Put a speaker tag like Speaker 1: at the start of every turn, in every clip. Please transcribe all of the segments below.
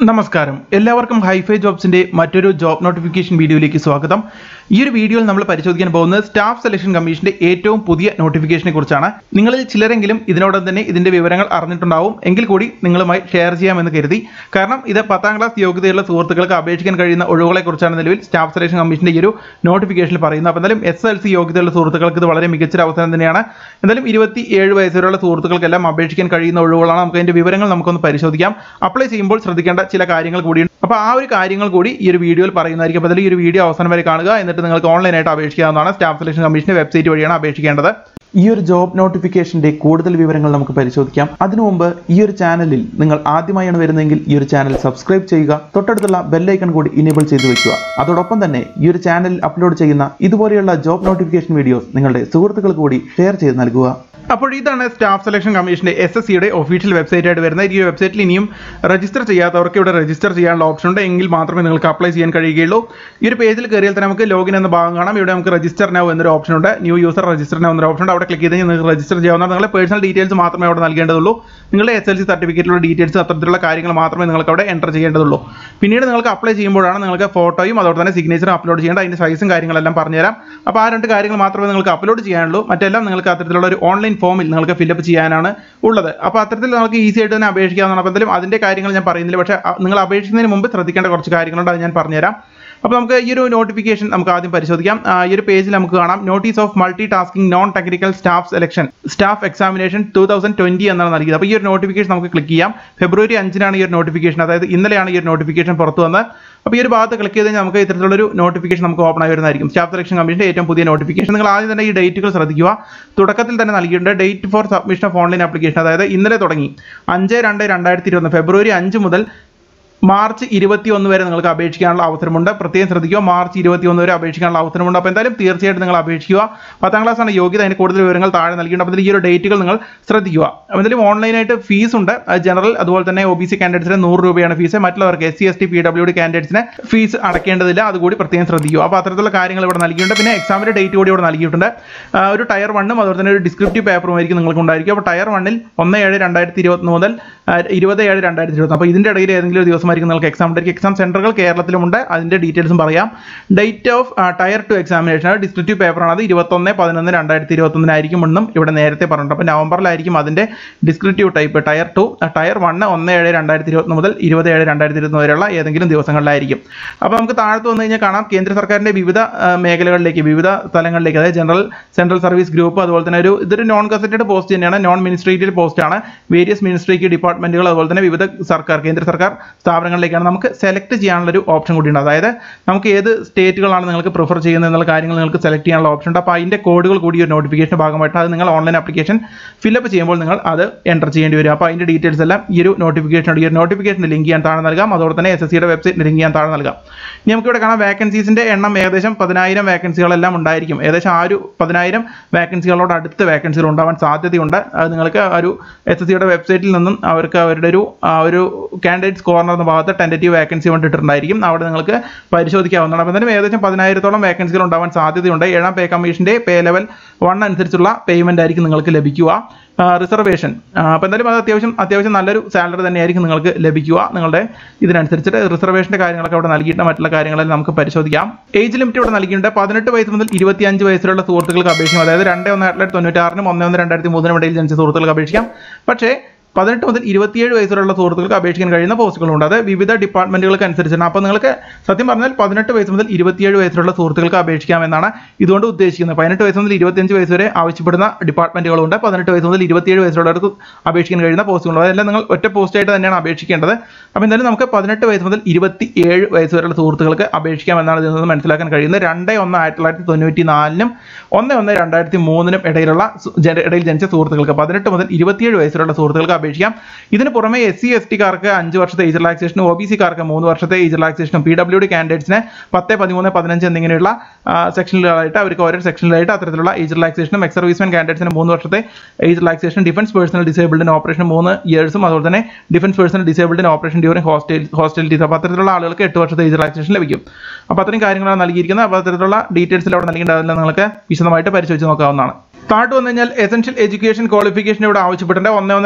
Speaker 1: നമസ്കാരം എല്ലാവർക്കും ഹൈഫൈ ജോബ്സിന്റെ മറ്റൊരു ജോബ് നോട്ടിഫിക്കേഷൻ വീഡിയോയിലേക്ക് സ്വാഗതം ഈ ഒരു വീഡിയോയിൽ നമ്മൾ പരിശോധിക്കാൻ പോകുന്നത് സ്റ്റാഫ് സെലക്ഷൻ കമ്മീഷന്റെ ഏറ്റവും പുതിയ നോട്ടിഫിക്കേഷനെ കുറിച്ചാണ് നിങ്ങളിൽ ചിലരെങ്കിലും ഇതിനോടൊപ്പം തന്നെ ഇതിന്റെ വിവരങ്ങൾ അറിഞ്ഞിട്ടുണ്ടാവും എങ്കിൽ കൂടി നിങ്ങളുമായി ഷെയർ ചെയ്യാമെന്ന് കരുതി കാരണം ഇത് പത്താം ക്ലാസ് യോഗ്യതയുള്ള സുഹൃത്തുക്കൾക്ക് അപേക്ഷിക്കാൻ കഴിയുന്ന ഒഴിവുകളെ കുറിച്ചാണ് നിലവിൽ സ്റ്റാഫ് സെലക്ഷൻ കമ്മീഷന്റെ ഈ ഒരു നോട്ടിഫിക്കേഷനിൽ പറയുന്നത് അപ്പോൾ എന്തായാലും എസ് എൽ സി യോഗ്യതയുള്ള സുഹൃത്തുക്കൾക്ക് ഇത് വളരെ മികച്ചൊരു അവസരം തന്നെയാണ് എന്തായാലും ഇരുപത്തി ഏഴ് വയസ്സുവരെയുള്ള സുഹൃത്തുക്കൾക്കെല്ലാം അപേക്ഷിക്കാൻ കഴിയുന്ന ഒഴിവുകളാണ് നമുക്ക് അതിന്റെ വിവരങ്ങൾ നമുക്കൊന്ന് പരിശോധിക്കാം അപ്ലൈ ചെയ്യുമ്പോൾ ശ്രദ്ധിക്കേണ്ട ചില കാര്യങ്ങൾ കൂടിയുണ്ട് അപ്പോൾ ആ ഒരു കാര്യങ്ങൾ കൂടി ഈ ഒരു വീഡിയോയിൽ പറയുന്നതായിരിക്കും അപ്പോൾ അതിൽ ഈ ഒരു വീഡിയോ അവസാനം വരെ കാണുക എന്നിട്ട് നിങ്ങൾക്ക് ഓൺലൈനായിട്ട് അപേക്ഷിക്കാവുന്നതാണ് സ്റ്റാഫ് സെലക്ഷൻ കമ്മീഷന്റെ വെബ്സൈറ്റ് വഴിയാണ് അപേക്ഷിക്കേണ്ടത് ഈ ഒരു ജോബ് നോട്ടിഫിക്കേഷന്റെ കൂടുതൽ വിവരങ്ങൾ നമുക്ക് പരിശോധിക്കാം അതിനു മുമ്പ് ഈ ഒരു ചാനലിൽ നിങ്ങൾ ആദ്യമായാണ് വരുന്നതെങ്കിൽ ഈ ഒരു ചാനൽ സബ്സ്ക്രൈബ് ചെയ്യുക തൊട്ടടുത്തുള്ള ബെല്ലൈക്കൺ കൂടി ഇനേബിൾ ചെയ്തു വെക്കുക അതോടൊപ്പം തന്നെ ഈ ഒരു ചാനലിൽ അപ്ലോഡ് ചെയ്യുന്ന ഇതുപോലെയുള്ള ജോബ് നോട്ടിഫിക്കേഷൻ വീഡിയോസ് നിങ്ങളുടെ സുഹൃത്തുക്കൾക്ക് കൂടി ഷെയർ ചെയ്ത് നൽകുക അപ്പോൾ ഇതാണ് സ്റ്റാഫ് സെലക്ഷൻ കമ്മീഷന്റെ എസ് എസ് സിയുടെ ഒഫീഷ്യൽ വെബ്സൈറ്റ് ആയിട്ട് വരുന്നത് ഈ വെബ്സൈറ്റിൽ ഇനിയും രജിസ്റ്റർ ചെയ്യാത്തവർക്ക് ഇവിടെ രജിസ്റ്റർ ചെയ്യാനുള്ള ഓപ്ഷൻ ഉണ്ട് എങ്കിൽ മാത്രമേ നിങ്ങൾക്ക് അപ്ലൈ ചെയ്യാൻ കഴിയുകയുള്ളൂ ഈ ഒരു പേജിൽ കയറിയാൽ തന്നെ നമുക്ക് ലോഗിൻ എന്ന ഭാഗം കാണാം ഇവിടെ നമുക്ക് രജിസ്റ്റർ നൗ എന്നൊരു ഓപ്ഷൻ ഉണ്ട് ന്യൂ യൂസർ രജിസ്റ്റർ നൗ എന്നൊരു ഓപ്ഷൻ ഉണ്ട് അവിടെ ക്ലിക്ക് ചെയ്ത് കഴിഞ്ഞാൽ നിങ്ങൾക്ക് രജിസ്റ്റർ ചെയ്യാവുന്ന നിങ്ങളുടെ പേഴ്സണൽ ഡീറ്റെയിൽസ് മാത്രമേ അവിടെ നൽകേണ്ടതുള്ളൂ നിങ്ങളുടെ എസ് എൽ സി സർട്ടിഫിക്കറ്റിലുള്ള ഡീറ്റെയിൽസ് അത്തരത്തിലുള്ള കാര്യങ്ങൾ മാത്രമേ നിങ്ങൾക്ക് അവിടെ എൻ്റർ ചെയ്യേണ്ടതുള്ളൂ പിന്നീട് നിങ്ങൾക്ക് അപ്ലൈ ചെയ്യുമ്പോഴാണ് നിങ്ങൾക്ക് ഫോട്ടോയും അതോടെ തന്നെ സിഗ്നേച്ചറും അപ്ലോഡ് ചെയ്യേണ്ട അതിൻ്റെ സൈസും കാര്യങ്ങളെല്ലാം പറഞ്ഞുതരാം അപ്പോൾ ആ രണ്ട് കാര്യങ്ങൾ മാത്രമേ നിങ്ങൾക്ക് അപ്ലോഡ് ചെയ്യാനുള്ളൂ മറ്റെല്ലാം നിങ്ങൾക്ക് അത്തരത്തിലുള്ള ഒരു ഓൺലൈൻ ഫോമിൽ നിങ്ങൾക്ക് ഫില്ലപ്പ് ചെയ്യാനാണ് ഉള്ളത് അപ്പോൾ അത്തരത്തിൽ നമുക്ക് ഈസി ആയിട്ട് തന്നെ അപേക്ഷിക്കാവുന്നതാണ് അപ്പോൾ എന്തായാലും അതിൻ്റെ കാര്യങ്ങൾ ഞാൻ പറയുന്നില്ല പക്ഷേ അ- നിങ്ങൾ അപേക്ഷിക്കുന്നതിന് മുമ്പ് ശ്രദ്ധിക്കേണ്ട കുറച്ച് കാര്യങ്ങളുണ്ട് അത് ഞാൻ പറഞ്ഞുതരാം അപ്പോൾ നമുക്ക് ഈ ഒരു നോട്ടിഫിക്കേഷൻ നമുക്ക് ആദ്യം പരിശോധിക്കാം ആ, ഈ ഒരു പേജിൽ നമുക്ക് കാണാം notice of multi tasking non technical staff selection staff examination two thousand twenty എന്നാണ് നൽകിയത് അപ്പോൾ ഈ ഒരു നോട്ടിഫിക്കേഷൻ നമുക്ക് ക്ലിക്ക് ചെയ്യാം ഫെബ്രുവരി അഞ്ചിനാണ് ഈ ഒരു നോട്ടിഫിക്കേഷൻ അതായത് ഇന്നലെയാണ് ഈ ഒരു നോട്ടിഫിക്കേഷൻ പുറത്തു വന്നത് അപ്പോൾ ഈ ഒരു ഭാഗത്ത് ക്ലിക്ക് ചെയ്ത് കഴിഞ്ഞാൽ നമുക്ക് ഇത്തരത്തിലുള്ളൊരു നോട്ടിഫിക്കേഷൻ നമുക്ക് ഓപ്പൺ ആയി വരുന്നതായിരിക്കും സ്റ്റാഫ് സെലക്ഷൻ കമ്മീഷൻ്റെ ഏറ്റവും പുതിയ നോട്ടിഫിക്കേഷൻ നിങ്ങൾ ആദ്യം തന്നെ ഈ ഡേറ്റുകൾ ശ്രദ്ധിക്കുക തുടക്കത്തിൽ തന്നെ നൽകിയിട്ടുണ്ട് date for submission of online application അതായത് ഇന്നലെ തുടങ്ങി അഞ്ച് രണ്ട് രണ്ടായിരത്തി ഇരുപത്തി ഫെബ്രുവരി അഞ്ച് മുതൽ മാർച്ച് ഇരുപത്തി ഒന്ന് വരെ നിങ്ങൾക്ക് അപേക്ഷിക്കാനുള്ള അവസരമുണ്ട് പ്രത്യേകം ശ്രദ്ധിക്കുക മാർച്ച് ഇരുപത്തി ഒന്ന് വരെ അപേക്ഷിക്കാനുള്ള അവസരമുണ്ട് അപ്പോൾ എന്തായാലും തീർച്ചയായിട്ടും നിങ്ങൾ അപേക്ഷിക്കുക പത്താം ക്ലാസ് ആണ് യോഗ്യത അതിന് കൂടുതൽ വിവരങ്ങൾ താഴെ നൽകിയിട്ടുണ്ട് അപ്പോൾ ഇതിൽ ഈ ഒരു ഡേറ്റുകൾ നിങ്ങൾ ശ്രദ്ധിക്കുക അപ്പോൾ എന്തായാലും ഓൺലൈനായിട്ട് ഫീസ് ഉണ്ട് അത് ജനറൽ അതുപോലെ തന്നെ ഒ ബി സി കാൻഡിഡേറ്റ്സിന് നൂറ് രൂപയാണ് ഫീസ് മറ്റുള്ളവർക്ക് S C S T P W D കാൻഡിഡേറ്റ്സിന് ഫീസ് അടക്കേണ്ടതില്ല അതുകൂടി പ്രത്യേകം ശ്രദ്ധിക്കുക അപ്പോൾ അത്തരത്തിലുള്ള കാര്യങ്ങൾ ഇവിടെ നൽകിയിട്ടുണ്ട് പിന്നെ എക്സാമിൻ്റെ ഡേറ്റ് കൂടി ഇവിടെ നൽകിയിട്ടുണ്ട് ആ, ഒരു ടയർ വണ്ണും അതുപോലെ തന്നെ ഒരു ഡിസ്ക്രിപ്റ്റീവ് പേപ്പറും ആയിരിക്കും നിങ്ങൾക്ക് ഉണ്ടായിരിക്കും അപ്പോൾ ടയർ വണ്ണിൽ ഒന്ന് ഏഴ് രണ്ടായിരത്തി ഇരുപത്തി മുതൽ ആ, ഇരുപത് ഏഴ് രണ്ടായിരത്തി ഇരുപത്തി അപ്പോൾ ഇതിൻ്റെ ഇടയിൽ ഏതെങ്കിലും ഒരു ദിവസമായിരിക്കും നിങ്ങൾക്ക് എക്സാം ഉണ്ടായിരിക്കും എക്സാം സെൻറ്ററുകൾ കേരളത്തിലുമുണ്ട് അതിൻ്റെ ഡീറ്റെയിൽസും പറയാം date of tier two examination descriptive പേപ്പറാണ് അത് ഇരുപത്തൊന്ന് പതിനൊന്ന് രണ്ടായിരത്തി ഇരുപത്തൊന്നിനായിരിക്കും എന്നും ഇവിടെ നേരത്തെ പറഞ്ഞിട്ടുണ്ട് അപ്പോൾ നവംബറിലായിരിക്കും അതിൻ്റെ descriptive type tier two tier one ഒന്ന് ഏഴ് രണ്ടായിരത്തി ഇരുപത്തി മുതൽ ഇരുപത് ഏഴ് രണ്ടായിരത്തി ഇരുപത്തി വരെയുള്ള ഏതെങ്കിലും ദിവസങ്ങളിലായിരിക്കും അപ്പോൾ നമുക്ക് താഴത്ത് വന്നു കഴിഞ്ഞാൽ കാണാം കേന്ദ്ര സർക്കാരിൻ്റെ വിവിധ ആ, മേഖലകളിലേക്ക് വിവിധ സ്ഥലങ്ങളിലേക്ക് അതായത് ജനറൽ സെൻട്രൽ സർവീസ് ഗ്രൂപ്പ് അതുപോലെ തന്നെ ഒരു ഇതൊരു നോൺ ഗസറ്റഡ് പോസ്റ്റ് തന്നെയാണ് നോൺ മിനിസ്ട്രേറ്റീവ് പോസ്റ്റാണ് വേരിയസ് മിനിസ്ട്രേറ്റീവ് ഡിപ്പാർട്ട്മെന്റുകൾ അതുപോലെ തന്നെ വിവിധ സർക്കാർ കേന്ദ്ര സർക്കാർ സ്ഥാപനങ്ങളിലേക്കാണ് നമുക്ക് സെലക്ട് ചെയ്യാനുള്ള ഒരു ഓപ്ഷൻ കൂടിയുണ്ട് അതായത് നമുക്ക് ഏത് സ്റ്റേറ്റുകളാണ് നിങ്ങൾക്ക് പ്രിഫർ ചെയ്യുന്നത് എന്നുള്ള കാര്യങ്ങൾ നിങ്ങൾക്ക് സെലക്ട് ചെയ്യാനുള്ള ഓപ്ഷൻ ഉണ്ട് അപ്പോൾ അതിൻ്റെ കോഡുകൾ കൂടി ഒരു നോട്ടിഫിക്കേഷൻ ഭാഗമായിട്ട് അത് നിങ്ങൾ ഓൺലൈൻ ആപ്ലിക്കേഷൻ ഫില്ലപ്പ് ചെയ്യുമ്പോൾ നിങ്ങൾ അത് എൻ്റർ ചെയ്യേണ്ടി വരും അപ്പോൾ അതിൻ്റെ ഡീറ്റെയിൽസ് എല്ലാം ഈ ഒരു നോട്ടിഫിക്കേഷൻ ഉണ്ട് ഈ ഒരു നോട്ടിഫിക്കേഷൻ ലിങ്ക് ചെയ്യാൻ താഴെ നൽകാം അതോടെ തന്നെ എസ് എസ് സിയുടെ വെബ്സൈറ്റ് ലിങ്ക് ചെയ്യാൻ താഴെ നൽകാം ഇനി നമുക്കിവിടെ കാണാം വേക്കൻസീസിൻ്റെ എണ്ണം ഏകദേശം പതിനായിരം വേക്കൻസികളെല്ലാം ഉണ്ടായിരിക്കും ഏകദേശം ആ ഒരു പതിനായിരം വേക്കൻസികളോട് അടുത്ത് വേക്കൻസികൾ ഉണ്ടാവാൻ സാധ്യതയുണ്ട് അത് നിങ്ങൾക്ക് ആ ഒരു എസ് എസ് സിയുടെ വെബ്സൈറ്റിൽ നിന്നും അവർക്ക് അവരുടെ ഒരു ആ ഒരു കാൻഡിഡേറ്റ്സ് കോർണർ എന്ന ഭാഗത്ത് ടെൻറ്റേറ്റീവ് വേക്കൻസി കൊണ്ടിട്ടുണ്ടായിരിക്കും അവിടെ നിങ്ങൾക്ക് പരിശോധിക്കാവുന്നതാണ് അപ്പോൾ എന്തായാലും ഏകദേശം പതിനായിരത്തോളം വേക്കൻസികൾ ഉണ്ടാവാൻ സാധ്യതയുണ്ട് ഏഴാം പേ കമ്മീഷൻ്റെ പേ ലെവൽ വൺ അനുസരിച്ചുള്ള പേയ്മെൻ്റ് ആയിരിക്കും നിങ്ങൾക്ക് ലഭിക്കുക റിസർവേഷൻ അപ്പോൾ എന്തായാലും അത് അത്യാവശ്യം അത്യാവശ്യം നല്ലൊരു സാലറി തന്നെയായിരിക്കും നിങ്ങൾക്ക് ലഭിക്കുക നിങ്ങളുടെ ഇതിനനുസരിച്ചിട്ട് റിസർവേഷൻ്റെ കാര്യങ്ങളൊക്കെ അവിടെ നൽകിയിട്ട് മറ്റുള്ള കാര്യങ്ങളെല്ലാം നമുക്ക് പരിശോധിക്കാം ഏജ് ലിമിറ്റ് ഇവിടെ നൽകിയിട്ടുണ്ട് പതിനെട്ട് വയസ്സ് മുതൽ ഇരുപത്തിയഞ്ച് വയസ്സിലുള്ള സുഹൃത്തുക്കൾക്ക് അപേക്ഷിക്കാം അതായത് രണ്ട് ഒന്ന് ആയിരത്തി തൊള്ളായിരത്തി തൊണ്ണൂറ്റാറിനും ഒന്ന് ഒന്ന് രണ്ടായിരത്തി മൂന്നിനും ഇടയിൽ ജനിച്ച സുഹൃത്തുക്കൾക്ക് അപേക്ഷിക്കാം പക്ഷേ പതിനെട്ട് മുതൽ ഇരുപത്തിയേഴ് വയസ്സുള്ള സുഹൃത്തുക്കൾക്ക് അപേക്ഷിക്കാൻ കഴിയുന്ന പോസ്റ്റുകളുണ്ട് അത് വിവിധ ഡിപ്പാർട്ട്മെന്റുകൾക്ക് അനുസരിച്ചാണ് അപ്പോൾ നിങ്ങൾക്ക് സത്യം പറഞ്ഞാൽ പതിനെട്ട് വയസ്സ് മുതൽ ഇരുപത്തിയേഴ് വയസ്സുള്ള സുഹൃത്തുക്കൾക്ക് അപേക്ഷിക്കാമെന്നാണ് ഇതുകൊണ്ട് ഉദ്ദേശിക്കുന്നത് പതിനെട്ട് വയസ്സ് മുതൽ ഇരുപത്തിയഞ്ച് വയസ്സ് വരെ ആവശ്യപ്പെടുന്ന ഡിപ്പാർട്ട്മെന്റുകളുണ്ട് പതിനെട്ട് വയസ്സ് മുതൽ ഇരുപത്തിയേഴ് വയസ്സുള്ളവർക്ക് അപേക്ഷിക്കാൻ കഴിയുന്ന പോസ്റ്റുകളുണ്ട് അതെല്ലാം നിങ്ങൾ ഒറ്റ പോസ്റ്റായിട്ട് തന്നെയാണ് അപേക്ഷിക്കേണ്ടത് അപ്പോൾ എന്തായാലും നമുക്ക് പതിനെട്ട് വയസ്സ് മുതൽ ഇരുപത്തി ഏഴ് വയസ്സ് വരെയുള്ള സുഹൃത്തുക്കൾക്ക് അപേക്ഷിക്കാമെന്നാണ് ഇതിൽ നിന്ന് മനസ്സിലാക്കാൻ കഴിയുന്നത് രണ്ട് ഒന്ന് ആയിരത്തി തൊള്ളായിരത്തി തൊണ്ണൂറ്റി നാലിനും ഒന്ന് ഒന്ന് രണ്ടായിരത്തി മൂന്നിനും ഇടയിലുള്ള സു- ജന- ഇടയിൽ ജനിച്ച സുഹൃത്തുക്കൾക്ക് പതിനെട്ട് മുതൽ ഇരുപത്തിയേഴ് വയസ്സുള്ള സുഹൃത്തുക്കൾക്ക് അപേക്ഷിക്കാം ഇതിന് പുറമെ എസ് സി എസ് ടിക്കാർക്ക് അഞ്ച് വർഷത്തെ ഏജ് റിലാക്സേഷനും ഒ ബി സിക്കാർക്ക് മൂന്ന് വർഷത്തെ ഏജ് റിലാക്സേഷനും പി ഡബ്ല്യു ഡി കാൻഡിഡേറ്റ്സിന് പത്ത് പതിമൂന്ന് പതിനഞ്ച് എന്നിങ്ങനെയുള്ള ആ, സെക്ഷനുകളായിട്ട് അവർക്ക് ഓരോ സെക്ഷനിലായിട്ട് അത്തരത്തിലുള്ള ഏജ് റിലാക്സേഷനും എക്സ് സർവീസ്മെൻ കാൻഡിഡേറ്റ്സിന് മൂന്ന് വർഷത്തെ ഏജ് റിലാക്സേഷൻ ഡിഫൻസ് പേഴ്സണൽ ഡിസേബിൾഡിന് ഓപ്പറേഷൻ മൂന്ന് ഇയേഴ്സും അതുപോലെ തന്നെ ഡിഫൻസ് പേഴ്സണൽ ഡിസേബിൾഡിന് ഓപ്പറേഷൻ ഡ്യൂറിംഗ് ഹോസ്റ്റൽ ഹോസ്റ്റലിറ്റീസ് അപ്പോൾ അത്തരത്തിലുള്ള ആളുകൾക്ക് എട്ട് വർഷത്തെ ഏജ് റിലാക്സേഷൻ ലഭിക്കും അപ്പോൾ അത്രയും കാര്യങ്ങളാണ് നൽകിയിരിക്കുന്നത് അപ്പോൾ അത്തരത്തിലുള്ള ഡീറ്റെയിൽസിൽ അവിടെ നൽകിയിട്ട് അതെല്ലാം നിങ്ങൾക്ക് വിശദമായിട്ട് പരിശോധിച്ച് നോക്കാവുന്നതാണ് താഴോട്ട് വന്നു കഴിഞ്ഞാൽ എസൻഷ്യൽ എഡ്യൂക്കേഷൻ ക്വാളിഫിക്കേഷൻ ഇവിടെ ആവശ്യപ്പെട്ടിട്ടുണ്ട് ഒന്ന് ഒന്ന് രണ്ടായിരത്തി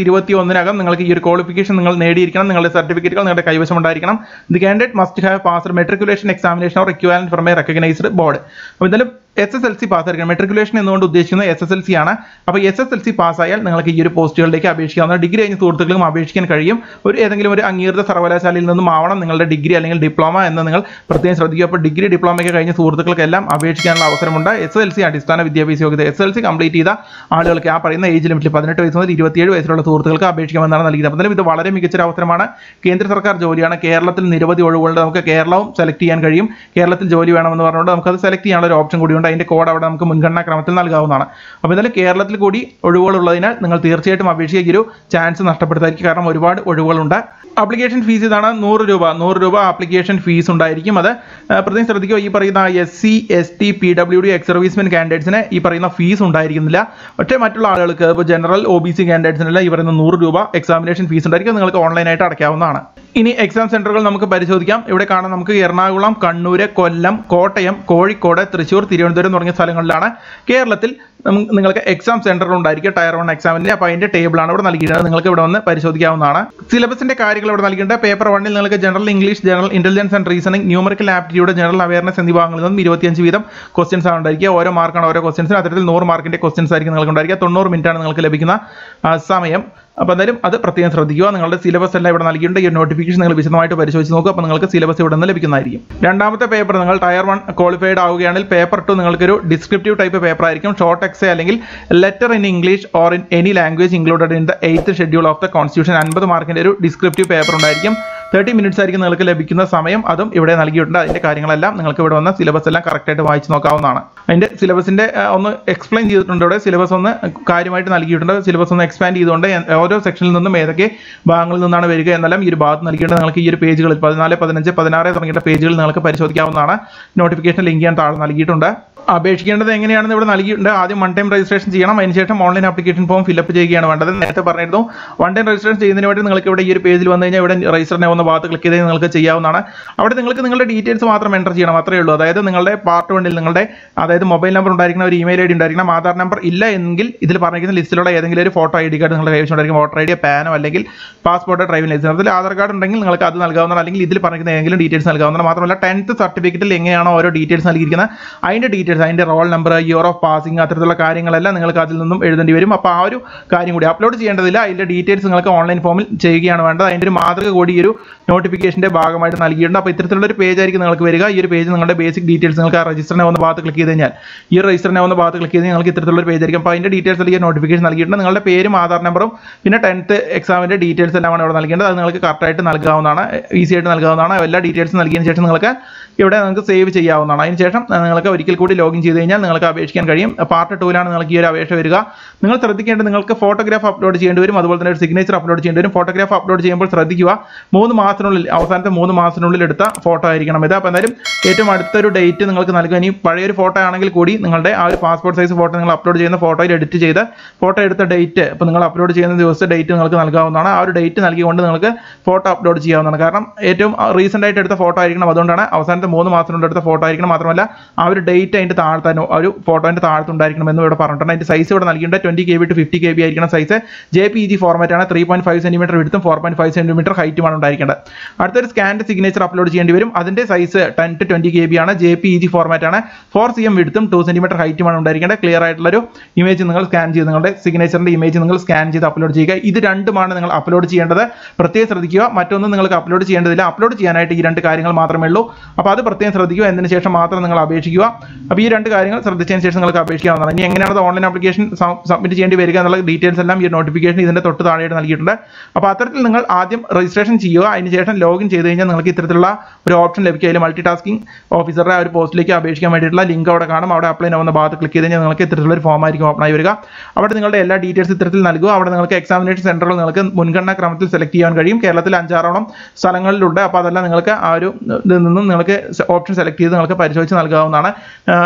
Speaker 1: രണ്ടായിരത്തി ഇരുപത്തി ഒന്നിനകം നിങ്ങൾക്ക് ഈ ഒരു ക്വാളിഫിക്കേഷൻ നിങ്ങൾ നേടിയിരിക്കണം നിങ്ങളുടെ സർട്ടിഫിക്കറ്റുകൾ നിങ്ങളുടെ കൈവശം ഉണ്ടായിരിക്കണം the candidate must have pass matriculation examination or equivalent from a recognised board അപ്പോൾ എന്തായാലും എസ് എസ് എൽ സി പാസ്സായിരിക്കണം മെട്രിക്കുലേഷൻ എന്നുകൊണ്ട് ഉദ്ദേശിക്കുന്നത് എസ് എസ് എൽ സി ആണ് അപ്പോൾ എസ് എസ് എൽ സി പാസ്സായാൽ നിങ്ങൾക്ക് ഈ ഒരു പോസ്റ്റുകളിലേക്ക് അപേക്ഷിക്കാവുന്ന ഡിഗ്രി കഴിഞ്ഞ സുഹൃത്തുക്കൾക്കും അപേക്ഷിക്കാൻ കഴിയും ഒരു ഏതെങ്കിലും ഒരു അംഗീകൃത സർവകലാശാലയിൽ നിന്നും ആവണം നിങ്ങളുടെ ഡിഗ്രി അല്ലെങ്കിൽ ഡിപ്ലോമ എന്ന് നിങ്ങൾ പ്രത്യേകം ശ്രദ്ധിക്കുക അപ്പോൾ ഡിഗ്രി ഡിപ്ലോമയ്ക്ക് കഴിഞ്ഞ സുഹൃത്തുക്കൾക്കെല്ലാം അപേക്ഷിക്കാനുള്ള അവസരമുണ്ട് എസ് എൽ സി അടിസ്ഥാന വിദ്യാഭ്യാസ യോഗ്യത എസ് എൽ സി കംപ്ലീറ്റ് ചെയ്ത ആളുകൾക്ക് ആ പറയുന്ന ഏജ് ലിമിറ്റിൽ പതിനെട്ട് വയസ്സ് മുതൽ ഇരുപത്തിയേഴ് വയസ്സുള്ള സുഹൃത്തുക്കൾക്ക് അപേക്ഷിക്കാമെന്നാണ് നൽകിയത് അപ്പോൾ എന്തായാലും ഇത് വളരെ മികച്ചൊരു അവസരമാണ് കേന്ദ്ര സർക്കാർ ജോലിയാണ് കേരളത്തിൽ നിരവധി ഒഴിവുകളുണ്ട് നമുക്ക് കേരളവും സെലക്ട് ചെയ്യാൻ കഴിയും കേരളത്തിൽ ജോലി വേണമെന്ന് പറഞ്ഞുകൊണ്ട് നമുക്കത് സെലക്ട് ചെയ്യാനുള്ള ഒരു ഓപ്ഷൻ കൂടിയുണ്ട് അതിന്റെ കോഡ് അവിടെ നമുക്ക് മുൻഗണനാ ക്രമത്തിൽ നൽകാവുന്നതാണ് അപ്പോൾ എന്തായാലും കേരളത്തിൽ കൂടി ഒഴിവുകളുള്ളതിനാൽ നിങ്ങൾ തീർച്ചയായിട്ടും അപേക്ഷിക്കുക ഈ ഒരു ചാൻസ് നഷ്ടപ്പെടുത്താതിരിക്കും കാരണം ഒരുപാട് ഒഴിവുകളുണ്ട് ആപ്ലിക്കേഷൻ ഫീസ് ഇതാണ് നൂറ് രൂപ നൂറ് രൂപ ആപ്ലിക്കേഷൻ ഫീസ് ഉണ്ടായിരിക്കും അത് ആ, പ്രത്യേകം ശ്രദ്ധിക്കുക ഈ പറയുന്ന S C S T P W D ex servicemen കാൻഡിഡേറ്റ്സിന് ഈ പറയുന്ന ഫീസ് ഉണ്ടായിരിക്കുന്നില്ല പക്ഷേ മറ്റുള്ള ആളുകൾക്ക് ഇപ്പോൾ ജനറൽ ഒ ബി സി കാൻഡിഡേറ്റ്സിനെല്ലാം ഈ പറയുന്ന നൂറ് രൂപ എക്സാമിനേഷൻ ഫീസ് ഉണ്ടായിരിക്കും നിങ്ങൾക്ക് ഓൺലൈനായിട്ട് അടയ്ക്കാവുന്നതാണ് ഇനി എക്സാം സെന്ററുകൾ നമുക്ക് പരിശോധിക്കാം ഇവിടെ കാണാം നമുക്ക് എറണാകുളം കണ്ണൂര് കൊല്ലം കോട്ടയം കോഴിക്കോട് തൃശ്ശൂർ തിരുവനന്തപുരം തുടങ്ങിയ സ്ഥലങ്ങളിലാണ് കേരളത്തിൽ നമുക്ക് നിങ്ങൾക്ക് എക്സാം സെന്ററുകൾ ഉണ്ടായിരിക്കും ടയർ വൺ എക്സാമിന്റെ അപ്പോൾ അതിന്റെ ടേബിളാണ് ഇവിടെ നൽകിയിട്ടുള്ളത് നിങ്ങൾക്ക് ഇവിടെ വന്ന് പരിശോധിക്കാവുന്നതാണ് സിലബസിന്റെ കാര്യങ്ങൾ ഇവിടെ നൽകിയിട്ടുണ്ട് പേപ്പർ വണ്ണിൽ നിങ്ങൾക്ക് general English general intelligence and reasoning numerical aptitude general awareness എന്നീ ഭാഗങ്ങളിൽ നിന്നും ഇരുപത്തിയഞ്ച് വീതം ക്വസ്റ്റ്യൻസ് ആണ് ഉണ്ടായിരിക്കുക ഓരോ മാർക്കാണ് ഓരോ ക്വസ്റ്റ്യൻസിന് അത്തരത്തിൽ നൂറ് മാർക്കിന്റെ ക്വസ്റ്റ്യൻസ് ആയിരിക്കും നിങ്ങൾക്ക് ഉണ്ടായിരിക്കുക തൊണ്ണൂറ് മിനിറ്റ് ആണ് നിങ്ങൾക്ക് ലഭിക്കുന്ന ആ, സമയം അപ്പോൾ എന്തായാലും അത് പ്രത്യേകം ശ്രദ്ധിക്കുക നിങ്ങളുടെ സിലബസ് എല്ലാം ഇവിടെ നൽകിയിട്ടുണ്ട് ഈ നോട്ടിഫിക്കേഷൻ നിങ്ങൾ വിശദമായിട്ട് പരിശോധിച്ച് നോക്കുക അപ്പോൾ നിങ്ങൾക്ക് സിലബസ് ഇവിടെ നിന്ന് ലഭിക്കുന്നതായിരിക്കും രണ്ടാമത്തെ പേപ്പർ നിങ്ങൾ ടയർ വൺ ക്വാളിഫൈഡ് ആവുകയാണെങ്കിൽ പേപ്പർ ടു നിങ്ങൾക്കൊരു ഡിസ്ക്രിപ്റ്റീവ് ടൈപ്പ് പേപ്പർ ആയിരിക്കും ഷോർട്ട് എക്സേ അല്ലെങ്കിൽ letter in English or in any language included in the eighth schedule of the constitution അൻപത് മാർക്കിന്റെ ഒരു ഡിസ്ക്രിപ്റ്റീവ് പേപ്പർ ഉണ്ടായിരിക്കും തേർട്ടി മിനിറ്റ്സ് ആയിരിക്കും നിങ്ങൾക്ക് ലഭിക്കുന്ന സമയം അതും ഇവിടെ നൽകിയിട്ടുണ്ട് അതിന്റെ കാര്യങ്ങളെല്ലാം നിങ്ങൾക്ക് ഇവിടെ വന്ന സിലബസ് എല്ലാം കറക്റ്റ് ആയിട്ട് വായിച്ച് നോക്കാവുന്നതാണ് അതിന്റെ സിലബസിന്റെ ആ, ഒന്ന് എക്സ്പ്ലെയിൻ ചെയ്തിട്ടുണ്ട് ഇവിടെ സിലബസ് ഒന്ന് കാര്യമായിട്ട് നൽകിയിട്ടുണ്ട് സിലബസ് ഒന്ന് എക്സ്പാൻഡ് ചെയ്തുകൊണ്ട് എ- ഓരോ സെക്ഷനിൽ നിന്നും ഏതൊക്കെ ഭാഗങ്ങളിൽ നിന്നാണ് വരിക എന്നെല്ലാം ഈ ഒരു ഭാഗത്ത് നൽകിയിട്ട് നിങ്ങൾക്ക് ഈ ഒരു പേജുകളിൽ പതിനാല് പതിനഞ്ച് പതിനാറ് തുടങ്ങിയ പേജുകൾ നിങ്ങൾക്ക് പരിശോധിക്കാവുന്നതാണ് നോട്ടിഫിക്കേഷൻ ലിങ്ക് ഞാൻ താഴെ നൽകിയിട്ടുണ്ട് അപേക്ഷിക്കേണ്ടത് എങ്ങനെയാണെന്ന് ഇവിടെ നൽകിയിട്ടുണ്ട് ആദ്യം വൺ ടൈം രജിസ്ട്രേഷൻ ചെയ്യണം അതിനുശേഷം ഓൺലൈൻ ആപ്ലിക്കേഷൻ ഫോം ഫില്ലപ്പ് ചെയ്യുകയാണ് വേണ്ടത് നേരത്തെ പറഞ്ഞിരുന്നു വൺ ടൈം രജിസ്ട്രേഷൻ ചെയ്യുന്നതിന് വേണ്ടി നിങ്ങൾക്ക് ഇവിടെ ഈ ഒരു പേജിൽ വന്നു കഴിഞ്ഞാൽ ഇവിടെ രജിസ്റ്ററിനെ ഒന്ന് ഭാഗത്ത് ക്ലിക്ക് ചെയ്ത് നിങ്ങൾക്ക് ചെയ്യാവുന്നതാണ് അവിടെ നിങ്ങൾക്ക് നിങ്ങളുടെ ഡീറ്റെയിൽസ് മാത്രം എൻ്റർ ചെയ്യണം അത്രേ ഉള്ളൂ അതായത് നിങ്ങളുടെ പാർട്ട് വണ്ണിൽ നിങ്ങളുടെ അതായത് മൊബൈൽ നമ്പർ ഉണ്ടായിരിക്കണം ഒരു ഇമെയിൽ ഐ ഡി ഉണ്ടായിരിക്കണം ആധാർ നമ്പർ ഇല്ല എങ്കിൽ ഇതിൽ പറഞ്ഞിരിക്കുന്ന ലിസ്റ്റിലുള്ള ഏതെങ്കിലും ഒരു ഫോട്ടോ ഐ ഡി കാർഡ് നിങ്ങളുടെ കൈവശം ഉണ്ടായിരിക്കും വോട്ടർ ഐ ഡി പാനോ അല്ലെങ്കിൽ പാസ്പോർട്ട് ഡ്രൈവിംഗ് ലൈസൻസ് അതിൽ ആധാർ കാർഡ് ഉണ്ടെങ്കിൽ നിങ്ങൾക്ക് അത് നൽകാവുന്നതാണ് അല്ലെങ്കിൽ ഇതിൽ പറഞ്ഞിരിക്കുന്ന ഏതെങ്കിലും ഡീറ്റെയിൽസ് നൽകാവുന്നതാണ് മാത്രമല്ല ടെൻത്ത് സർട്ടിഫിക്കറ്റിൽ എങ്ങനെയാണോ ഓരോ ഡീറ്റെയിൽസ് നൽകിയിരിക്കുന്നത് അതിന്റെ ഡീറ്റെയിൽസ് അതിന്റെ roll number year of passing അത്തരത്തിലുള്ള കാര്യങ്ങളെല്ലാം നിങ്ങൾക്ക് അതിൽ നിന്നും എഴുതേണ്ടി വരും അപ്പോൾ ആ ഒരു കാര്യം കൂടി അപ്ലോഡ് ചെയ്യേണ്ടതില്ല അതിന്റെ ഡീറ്റെയിൽസ് നിങ്ങൾക്ക് ഓൺലൈൻ ഫോമിൽ ചെയ്യുകയാണ് വേണ്ടത് അതിന്റെ ഒരു മാതൃക കൂടി ഈ ഒരു നോട്ടിഫിക്കേഷന്റെ ഭാഗമായിട്ട് നൽകിയിട്ടുണ്ട് അപ്പോൾ ഇത്തരത്തിലുള്ള ഒരു പേജ് ആയിരിക്കും നിങ്ങൾക്ക് വരിക ഈ ഒരു പേജ് നിങ്ങളുടെ ബേസിക് ഡീറ്റെയിൽസ് നിങ്ങൾക്ക് ആ രജിസ്റ്ററിനെ ഒന്ന് ഭാഗത്ത് ക്ലിക്ക് ചെയ്ത് കഴിഞ്ഞാൽ ഈ ഒരു രജിസ്റ്ററിനെ ഒന്ന് ഭാഗത്ത് ക്ലിക്ക് ചെയ്ത് നിങ്ങൾക്ക് ഇത്തരത്തിലുള്ള ഒരു പേജ് ആയിരിക്കും അപ്പോൾ അതിന്റെ ഡീറ്റെയിൽസ് ഈ നോട്ടിഫിക്കേഷൻ നൽകിയിട്ടുണ്ട് നിങ്ങളുടെ പേരും ആധാർ നമ്പറും പിന്നെ ടെൻത്ത് എക്സാമിന്റെ ഡീറ്റെയിൽസ് എല്ലാമാണ് ഇവിടെ നൽകേണ്ടത് അത് നിങ്ങൾക്ക് കറക്റ്റായിട്ട് നൽകാവുന്നതാണ് ഈസി ആയിട്ട് നൽകാവുന്നതാണ് എല്ലാ ഡീറ്റെയിൽസും നൽകിയതിന് ശേഷം നിങ്ങൾക്ക് ഇവിടെ നിങ്ങൾക്ക് സേവ് ചെയ്യാവുന്നതാണ് അതിന് ശേഷം അഹ് നിങ്ങൾക്ക് ഒരിക്കൽ കൂടി ലോഗിൻ ചെയ്ത് കഴിഞ്ഞാൽ നിങ്ങൾക്ക് അപേക്ഷിക്കാൻ കഴിയും പാർട്ട് ടൂലാണ് നിങ്ങൾക്ക് ഈ ഒരു അപേക്ഷ വരിക നിങ്ങൾ ശ്രദ്ധിക്കേണ്ടത് നിങ്ങൾക്ക് ഫോട്ടോഗ്രാഫ് അപ്ലോഡ് ചെയ്യേണ്ടി വരും അതുപോലെ തന്നെ ഒരു സിഗ്നേച്ചർ അപ്ലോഡ് ചെയ്യേണ്ടി വരും ഫോട്ടോഗ്രാഫ് അപ്ലോഡ് ചെയ്യുമ്പോൾ ശ്രദ്ധിക്കുക മൂന്ന് മാസത്തിനുള്ളിൽ അവസാനത്തെ മൂന്ന് മാസത്തിനുള്ളിൽ എടുത്ത ഫോട്ടോ ആയിരിക്കണം ഇത് അപ്പോൾ എന്തായാലും ഏറ്റവും അടുത്തൊരു ഡേറ്റ് നിങ്ങൾക്ക് നൽകുക ഇനി പഴയൊരു ഫോട്ടോ ആണെങ്കിൽ കൂടി നിങ്ങളുടെ ആ ഒരു പാസ്പോർട്ട് സൈസ് ഫോട്ടോ നിങ്ങൾ അപ്ലോഡ് ചെയ്യുന്ന ഫോട്ടോയിൽ എഡിറ്റ് ചെയ്ത് ഫോട്ടോ എടുത്ത ഡേറ്റ് ഇപ്പോൾ നിങ്ങൾ അപ്ലോഡ് ചെയ്യുന്ന ദിവസത്തെ ഡേറ്റ് നിങ്ങൾക്ക് നൽകാവുന്നതാണ് ആ ഒരു ഡേറ്റ് നൽകിക്കൊണ്ട് നിങ്ങൾക്ക് ഫോട്ടോ അപ്ലോഡ് ചെയ്യാവുന്നതാണ് കാരണം ഏറ്റവും റീസെൻ്റ് ആയിട്ട് എടുത്ത ഫോട്ടോ ആയിരിക്കണം അതുകൊണ്ടാണ് അവസാനത്തെ മൂന്ന് മാസത്തിനുള്ളിൽ എടുത്ത ഫോട്ടോ ആയിരിക്കണം മാത്രമല്ല ആ ഒരു ഡേറ്റ് അതിൻ്റെ താഴത്താനോ ആ ഒരു ഫോട്ടോൻ്റെ താഴത്തുണ്ടായിരിക്കണം എന്ന് ഇവിടെ പറഞ്ഞിട്ടുണ്ട് അതിൻ്റെ സൈസ് ഇവിടെ നൽകിയിട്ടുണ്ട് twenty K B to fifty K B ആയിരിക്കണം size J P G format ആണ് ത്രീ പോയിന്റ് ഫൈവ് സെൻറ്റിമീറ്റർ വിടുത്തും ഫോർ പോയിന്റ് ഫൈവ് സെൻറ്റിമീറ്റർ ഹൈറ്റുമാണ് ഉണ്ടായിരിക്കേണ്ടത് അടുത്തൊരു സ്കാൻഡ് സിഗ്നേച്ചർ അപ്ലോഡ് ചെയ്യേണ്ടി വരും അതിൻ്റെ size ten to twenty K B ആണ് ജെ പി ജി ഫോർമാറ്റ് ആണ് ഫോർ സി എം വിടുത്തും ടു സെൻറ്റിമീറ്റർ ഹൈറ്റുമാണ് ഉണ്ടായിരിക്കേണ്ടത് ക്ലിയർ ആയിട്ടുള്ളൊരു ഇമേജ് നിങ്ങൾ സ്കാൻ ചെയ്ത് നിങ്ങളുടെ സിഗ്നേച്ചറിൻ്റെ ഇമേജ് നിങ്ങൾ സ്കാൻ ചെയ്ത് അപ്ലോഡ് ചെയ്യുക ഇത് രണ്ടുമാണ് നിങ്ങൾ അപ്ലോഡ് ചെയ്യേണ്ടത് പ്രത്യേകം ശ്രദ്ധിക്കുക മറ്റൊന്നും നിങ്ങൾക്ക് അപ്ലോഡ് ചെയ്യേണ്ടതില്ല അപ്ലോഡ് ചെയ്യാനായിട്ട് ഈ രണ്ട് കാര്യങ്ങൾ മാത്രമേ ഉള്ളൂ അപ്പോൾ അത് പ്രത്യേകം ശ്രദ്ധിക്കുക എന്നതിന് ശേഷം മാത്രം നിങ്ങൾ അപേക്ഷിക്കുക അപ്പോൾ ഈ രണ്ട് കാര്യങ്ങൾ ശ്രദ്ധിച്ചതിന് ശേഷം നിങ്ങൾക്ക് അപേക്ഷിക്കാവുന്നതാണ് ഇനി എങ്ങനെയാണ് ഓൺലൈൻ ആപ്ലിക്കേഷൻ സബ്മിറ്റ് ചെയ്യേണ്ടി വരിക എന്നുള്ള ഡീറ്റെയിൽസ് എല്ലാം ഈ നോട്ടിഫിക്കേഷൻ ഇതിന്റെ തൊട്ട് താഴെയായിട്ട് നൽകിയിട്ടുണ്ട് അപ്പോൾ അത്തരത്തിൽ നിങ്ങൾ ആദ്യം രജിസ്ട്രേഷൻ ചെയ്യുക അതിന് ശേഷം ലോഗിൻ ചെയ്ത് കഴിഞ്ഞാൽ നിങ്ങൾക്ക് ഇത്തരത്തിലുള്ള ഒരു ഓപ്ഷൻ ലഭിക്കുക അതിൽ മൾട്ടി ടാസ്കിംഗ് ഓഫീസറുടെ ആ ഒരു പോസ്റ്റിലേക്ക് അപേക്ഷിക്കാൻ വേണ്ടിയിട്ടുള്ള ലിങ്ക് അവിടെ കാണും അവിടെ അപ്ലൈ ആവുന്ന ഭാഗത്ത് ക്ലിക്ക് ചെയ്ത് കഴിഞ്ഞാൽ നിങ്ങൾക്ക് ഇത്തരത്തിലുള്ള ഒരു ഫോം ആയിരിക്കും ഓപ്പൺ ആയി വരിക അവിടെ നിങ്ങളുടെ എല്ലാ ഡീറ്റെയിൽസ് ഇത്തരത്തിൽ നൽകുക അവിടെ നിങ്ങൾക്ക് എക്സാമിനേഷൻ സെന്ററുകൾ നിങ്ങൾക്ക് മുൻഗണനാ ക്രമത്തിൽ സെലക്ട് ചെയ്യാൻ കഴിയും കേരളത്തിൽ അഞ്ചാറോളം സ്ഥലങ്ങളിലുണ്ട് അപ്പോൾ അതെല്ലാം നിങ്ങൾക്ക് ആ ഒരു ഇതിൽ നിന്നും നിങ്ങൾക്ക് ഓപ്ഷൻ സെലക്ട് ചെയ്ത് നിങ്ങൾക്ക് പരിശോധിച്ച് നൽകാവുന്നതാണ് ആഹ്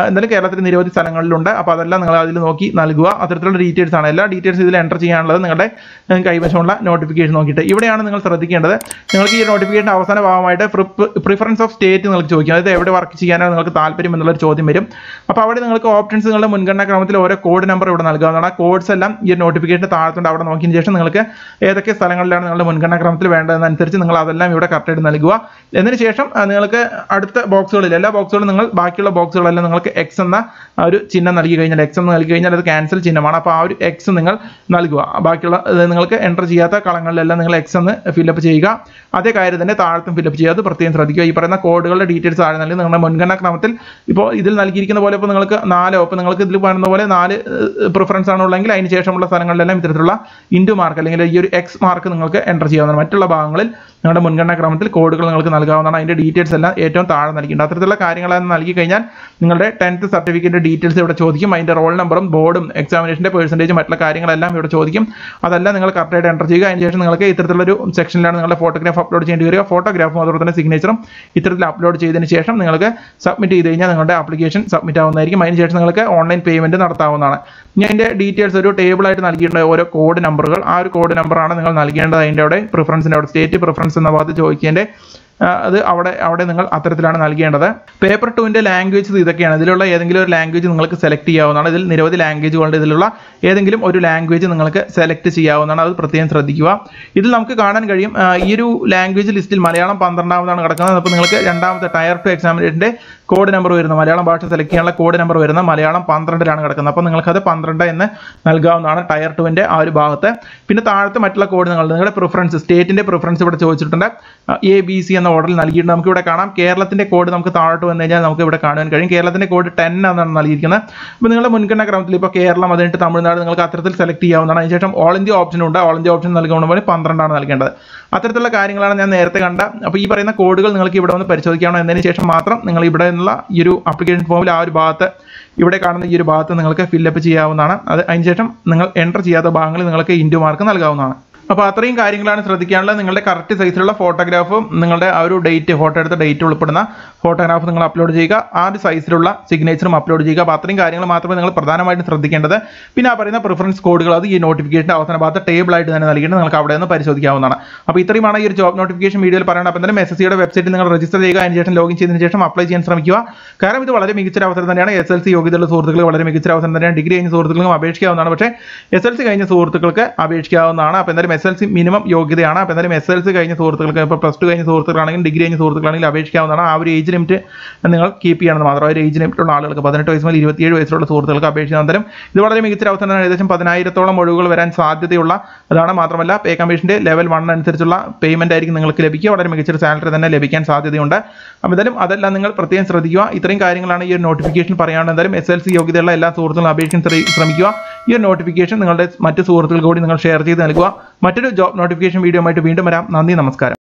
Speaker 1: എന്തായാലും കേരളത്തിൽ നിരവധി സ്ഥലങ്ങളിലുണ്ട് അപ്പോൾ അതെല്ലാം നിങ്ങൾ അതിൽ നോക്കി നൽകുക അത്തരത്തിലുള്ള ഡീറ്റെയിൽസ് ആണ് എല്ലാ ഡീറ്റെയിൽസ് ഇതിൽ എൻ്റർ ചെയ്യാനുള്ളത് നിങ്ങളുടെ ഏഹ്, കൈവശമുള്ള നോട്ടിഫിക്കേഷൻ നോക്കിയിട്ട് ഇവിടെയാണ് നിങ്ങൾ ശ്രദ്ധിക്കേണ്ടത് നിങ്ങൾക്ക് ഈ നോട്ടിഫിക്കേഷൻ അവസാന ഭാഗമായിട്ട് പ്രിഫറൻസ് ഓഫ് സ്റ്റേറ്റ് നിങ്ങൾക്ക് ചോദിക്കും അതായത് എവിടെ വർക്ക് ചെയ്യാനാണ് നിങ്ങൾക്ക് താല്പര്യം എന്നുള്ളൊരു ചോദ്യം വരും അപ്പോൾ അവിടെ നിങ്ങൾക്ക് ഓപ്ഷൻസ് നിങ്ങളുടെ മുൻഗണനാ ക്രമത്തിൽ ഓരോ കോഡ് നമ്പർ ഇവിടെ നൽകാവുന്നതാണ് ആ കോഡ്സ് എല്ലാം ഈ നോട്ടിഫിക്കേഷൻ താഴത്തുണ്ട് അവിടെ നോക്കിയതിന് ശേഷം നിങ്ങൾക്ക് ഏതൊക്കെ സ്ഥലങ്ങളിലാണ് നിങ്ങളുടെ മുൻഗണനാ ക്രമത്തിൽ വേണ്ടതെന്നനുസരിച്ച് നിങ്ങൾ അതെല്ലാം ഇവിടെ കറക്റ്റായിട്ട് നൽകുക എന്നതിന് ശേഷം ആ, നിങ്ങൾക്ക് അടുത്ത ബോക്സുകളിൽ എല്ലാ ബോക്സുകളും നിങ്ങൾ ബാക്കിയുള്ള ബോക്സുകളെല്ലാം നിങ്ങൾക്ക് എക്സ് എന്ന ആ ഒരു ചിഹ്നം നൽകി കഴിഞ്ഞാൽ എക്സ് എന്ന് നൽകി കഴിഞ്ഞാൽ അത് ക്യാൻസൽ ചിഹ്നമാണ് അപ്പോൾ ആ ഒരു എക്സ് നിങ്ങൾ നൽകുക ബാക്കിയുള്ള ഇത് നിങ്ങൾക്ക് എൻ്റർ ചെയ്യാത്ത കളങ്ങളിലെല്ലാം നിങ്ങൾ എക്സ് എന്ന് ഫില്ലപ്പ് ചെയ്യുക അതേ കാര്യം തന്നെ താഴത്തും ഫില്ലപ്പ് ചെയ്യുക അത് പ്രത്യേകം ശ്രദ്ധിക്കുക ഈ പറയുന്ന കോഡുകളുടെ ഡീറ്റെയിൽസ് താഴെ നൽകി നിങ്ങളുടെ മുൻഗണനാ ക്രമത്തിൽ ഇപ്പോൾ ഇതിൽ നൽകിയിരിക്കുന്ന പോലെ ഇപ്പോൾ നിങ്ങൾക്ക് നാലോ ഇപ്പോൾ നിങ്ങൾക്ക് ഇതിൽ പറയുന്ന പോലെ നാല് പ്രിഫറൻസ് ആണുള്ളെങ്കിൽ അതിന് ശേഷമുള്ള സ്ഥലങ്ങളിലെല്ലാം ഇത്തരത്തിലുള്ള ഇൻഡു മാർക്ക് അല്ലെങ്കിൽ ഈ ഒരു എക്സ് മാർക്ക് നിങ്ങൾക്ക് എൻ്റർ ചെയ്യാവുന്നതാണ് മറ്റുള്ള ഭാഗങ്ങളിൽ നിങ്ങളുടെ മുൻഗണനാ ക്രമത്തിൽ കോഡുകൾ നിങ്ങൾക്ക് നൽകാവുന്നതാണ് അതിൻ്റെ ഡീറ്റെയിൽസ് എല്ലാം ഏറ്റവും താഴെ നൽകിയിട്ടുണ്ട് അത്തരത്തിലുള്ള കാര്യങ്ങളെല്ലാം നൽകി കഴിഞ്ഞാൽ നിങ്ങളുടെ ടെൻത്ത് സർട്ടിഫിക്കറ്റ് ഡീറ്റെയിൽസ് ഇവിടെ ചോദിക്കും അതിൻ്റെ റോൾ നമ്പറും ബോർഡും എക്സാമിനേഷൻ്റെ പേഴ്സൻറ്റേജും മറ്റുള്ള കാര്യങ്ങളെല്ലാം ഇവിടെ ചോദിക്കും അതെല്ലാം നിങ്ങൾ കറക്റ്റായിട്ട് എൻ്റർ ചെയ്യുക അതിന് ശേഷം നിങ്ങൾക്ക് ഇത്തരത്തിലൊരു സെക്ഷനിലാണ് നിങ്ങളുടെ ഫോട്ടോഗ്രാഫ് അപ്ലോഡ് ചെയ്യേണ്ടി വരിക ഫോട്ടോഗ്രാഫും അതുപോലെ തന്നെ സിഗ്നേച്ചറും ഇത്തരത്തിൽ അപ്ലോഡ് ചെയ്തതിന് ശേഷം നിങ്ങൾക്ക് സബ്മിറ്റ് ചെയ്ത് കഴിഞ്ഞാൽ നിങ്ങളുടെ ആപ്ലിക്കേഷൻ സബ്മിറ്റ് ആവുന്നതായിരിക്കും അതിന് ശേഷം നിങ്ങൾക്ക് ഓൺലൈൻ പേയ്മെൻറ്റ് നടത്താവുന്നതാണ് ഞാൻ അതിൻ്റെ ഡീറ്റെയിൽസ് ഒരു ടേബിളായിട്ട് നൽകിയിട്ടുണ്ട് ഓരോ കോഡ് നമ്പറുകൾ ആ ഒരു കോഡ് നമ്പറാണ് നിങ്ങൾ നൽകേണ്ടത് അതിൻ്റെ അവിടെ പ്രിഫറൻസിൻ്റെ അവിടെ സ്റ്റേറ്റ് പ്രിഫറൻസ് എന്ന ഭാഗത്ത് ചോദിക്കേണ്ട ആ, അത് അവിടെ അവിടെ നിങ്ങൾ അത്തരത്തിലാണ് നൽകേണ്ടത് പേപ്പർ ടുവിൻ്റെ ലാംഗ്വേജ് ഇതൊക്കെയാണ് ഇതിലുള്ള ഏതെങ്കിലും ഒരു ലാംഗ്വേജ് നിങ്ങൾക്ക് സെലക്ട് ചെയ്യാവുന്നതാണ് ഇതിൽ നിരവധി ലാംഗ്വേജുകളുണ്ട് ഇതിലുള്ള ഏതെങ്കിലും ഒരു ലാംഗ്വേജ് നിങ്ങൾക്ക് സെലക്ട് ചെയ്യാവുന്നതാണ് അത് പ്രത്യേകം ശ്രദ്ധിക്കുക ഇതിൽ നമുക്ക് കാണാൻ കഴിയും ആ, ഈ ഒരു ലാംഗ്വേജ് ലിസ്റ്റിൽ മലയാളം പന്ത്രണ്ടാമതാണ് കിടക്കുന്നത് അപ്പോൾ നിങ്ങൾക്ക് രണ്ടാമത്തെ ടയർ ടു എക്സാമിനേഷൻ്റെ കോഡ് നമ്പർ വരുന്ന മലയാളം ഭാഷ സെലക്ട് ചെയ്യാനുള്ള കോഡ് നമ്പർ വരുന്ന മലയാളം പന്ത്രണ്ടിലാണ് കിടക്കുന്നത് അപ്പോൾ നിങ്ങൾക്കത് പന്ത്രണ്ട് എന്ന് നൽകാവുന്നതാണ് ടയർ ടുവിൻ്റെ ആ ഒരു ഭാഗത്ത് പിന്നെ താഴത്തെ മറ്റുള്ള കോഡ് നിങ്ങൾ നിങ്ങളുടെ പ്രിഫറൻസ് സ്റ്റേറ്റിൻ്റെ പ്രിഫറൻസ് ഇവിടെ ചോദിച്ചിട്ടുണ്ട് എ ബി സി എന്ന ഓർഡറിൽ നൽകിയിട്ടുണ്ട് നമുക്ക് ഇവിടെ കാണാം കേരളത്തിൻ്റെ കോഡ് നമുക്ക് താഴോട്ട് വന്നു കഴിഞ്ഞാൽ നമുക്ക് ഇവിടെ കാണാൻ കഴിയും കേരളത്തിൻ്റെ കോഡ് ടെൻ എന്നാണ് നൽകിയിരിക്കുന്നത് അപ്പോൾ നിങ്ങളുടെ മുൻഗണന ക്രമത്തിൽ ഇപ്പോൾ കേരളം അതിനിട്ട് തമിഴ്നാട് നിങ്ങൾക്ക് അത്തരത്തിൽ സെലക്ട് ചെയ്യാവുന്നതാണ് അതിനുശേഷം ഓൾ ഇന്ത്യ ഓപ്ഷൻ ഉണ്ട് ഓൾ ഇന്ത്യ ഓപ്ഷൻ നൽകുന്ന പോലെ പന്ത്രണ്ടാണ് നൽകേണ്ടത് അത്തരത്തിലുള്ള കാര്യങ്ങളാണ് ഞാൻ നേരത്തെ കണ്ട അപ്പോൾ ഈ പറയുന്ന കോഡുകൾ നിങ്ങൾക്ക് ഇവിടെ വന്ന് പരിശോധിക്കണം എന്നതിന് ശേഷം മാത്രം നിങ്ങൾ ഇവിടെ നിന്നുള്ള ഈ ഒരു ആപ്ലിക്കേഷൻ ഫോമിൽ ആ ഒരു ഭാഗത്ത് ഇവിടെ കാണുന്ന ഈ ഒരു ഭാഗത്ത് നിങ്ങൾക്ക് ഫില്ലപ്പ് ചെയ്യാവുന്നതാണ് അത് അതിനുശേഷം നിങ്ങൾ എൻ്റർ ചെയ്യാത്ത ഭാഗങ്ങളിൽ നിങ്ങൾക്ക് ഇൻഡു മാർക്ക് നൽകാവുന്നതാണ് അപ്പോൾ അത്രയും കാര്യങ്ങളാണ് ശ്രദ്ധിക്കാനുള്ളത് നിങ്ങളുടെ കറക്റ്റ് സൈസിലുള്ള ഫോട്ടോഗ്രാഫും നിങ്ങളുടെ ആ ഒരു ഡേറ്റ് ഫോട്ടോ എടുത്ത ഡേറ്റ് ഉൾപ്പെടുന്ന ഫോട്ടോഗ്രാഫ് നിങ്ങൾ അപ്ലോഡ് ചെയ്യുക ആ ഒരു സൈസിലുള്ള സിഗ്നേച്ചറും അപ്ലോഡ് ചെയ്യുക അപ്പോൾ അത്രയും കാര്യങ്ങൾ മാത്രമേ നിങ്ങൾ പ്രധാനമായിട്ടും ശ്രദ്ധിക്കേണ്ടത് പിന്നെ ആ പറയുന്ന പ്രിഫറൻസ് കോഡുകൾ അത് ഈ നോട്ടിഫിക്കേഷൻ്റെ അവസാന ഭാഗത്ത് ടേബിളായിട്ട് തന്നെ നൽകിയിട്ട് നിങ്ങൾക്ക് അവിടെ നിന്ന് പരിശോധിക്കാവുന്നതാണ് അപ്പോൾ ഇത്രയുമാണ് ഈ ഒരു ജോബ് നോട്ടിഫിക്കേഷൻ വീഡിയോയിൽ പറയുന്നത് അപ്പോൾ എന്തായാലും എസ് എസ് സിയുടെ വെബ്സൈറ്റിൽ നിങ്ങൾ രജിസ്റ്റർ ചെയ്യുക അതിന് ശേഷം ലോഗിൻ ചെയ്തതിന് ശേഷം അപ്ലൈ ചെയ്യാൻ ശ്രമിക്കുക കാരണം ഇത് വളരെ മികച്ചൊരു അവസരം തന്നെയാണ് എസ് എൽ സി യോഗ്യതയുള്ള സുഹൃത്തുക്കൾ വളരെ മികച്ചൊരു അവസരം തന്നെയാണ് ഡിഗ്രി കഴിഞ്ഞ സുഹൃത്തുക്കൾക്കും അപേക്ഷിക്കാവുന്നതാണ് പക്ഷേ എസ് എൽ സി കഴിഞ്ഞ സുഹൃത്തുക്കൾക്ക് അപേക്ഷിക്കാവുന്നതാണ് അപ്പോൾ എന്തായാലും എസ് എൽ സി മിനിമം യോഗ്യതയാണ് അപ്പോൾ എന്തായാലും എസ് എൽ സി കഴിഞ്ഞ സുഹൃത്തുക്കൾക്ക് ഇപ്പോൾ പ്ലസ് ടു കഴിഞ്ഞ സുഹൃത്തുക്കളാണെങ്കിൽ ഡിഗ്രി കഴിഞ്ഞ സുഹൃത്തുക്കളാണെങ്കിൽ അപേക്ഷിക്കാവുന്നതാണ് ആ ഒരു ഏജ് ലിമിറ്റ് നിങ്ങൾ കീപ്പ് ചെയ്യണമെന്ന് മാത്രം ആ ഒരു ഏജ് ലിമിറ്റുള്ള ആളുകൾക്ക് പതിനെട്ട് വയസ്സ് മുതൽ ഇരുപത്തിയേഴ് വയസ്സുള്ള സുഹൃത്തുക്കൾക്ക് അപേക്ഷിക്കാൻ അന്നേരം ഇത് വളരെ മികച്ചൊരു അവസരമാണ് ഏകദേശം പതിനായിരത്തോളം ഒഴിവുകൾ വരാൻ സാധ്യതയുള്ള അതാണ് മാത്രമല്ല പേ കമ്മീഷൻ്റെ ലെവൽ വൺ അനുസരിച്ചുള്ള പേയ്മെന്റ് ആയിരിക്കും നിങ്ങൾക്ക് ലഭിക്കുക വളരെ മികച്ചൊരു സാലറി തന്നെ ലഭിക്കാൻ സാധ്യതയുണ്ട് അപ്പോൾ എന്തായാലും അതെല്ലാം നിങ്ങൾ പ്രത്യേകം ശ്രദ്ധിക്കുക ഇത്രയും കാര്യങ്ങളാണ് ഈ ഒരു നോട്ടിഫിക്കേഷൻ പറയാനുള്ളത് എന്തായാലും എസ് എൽ സി യോഗ്യതയുള്ള എല്ലാ സുഹൃത്തുക്കളും അപേക്ഷിക്കാൻ ശ്രമി- ശ്രമിക്കുക ഈ ഒരു നോട്ടിഫിക്കേഷൻ നിങ്ങളുടെ മറ്റ് സുഹൃത്തുക്കൾ കൂടി നിങ്ങൾ ഷെയർ ചെയ്ത് നൽകുക മറ്റൊരു ജോബ് നോട്ടിഫിക്കേഷൻ വീഡിയോ ആയിട്ട് വീണ്ടും വരാം നന്ദി നമസ്കാരം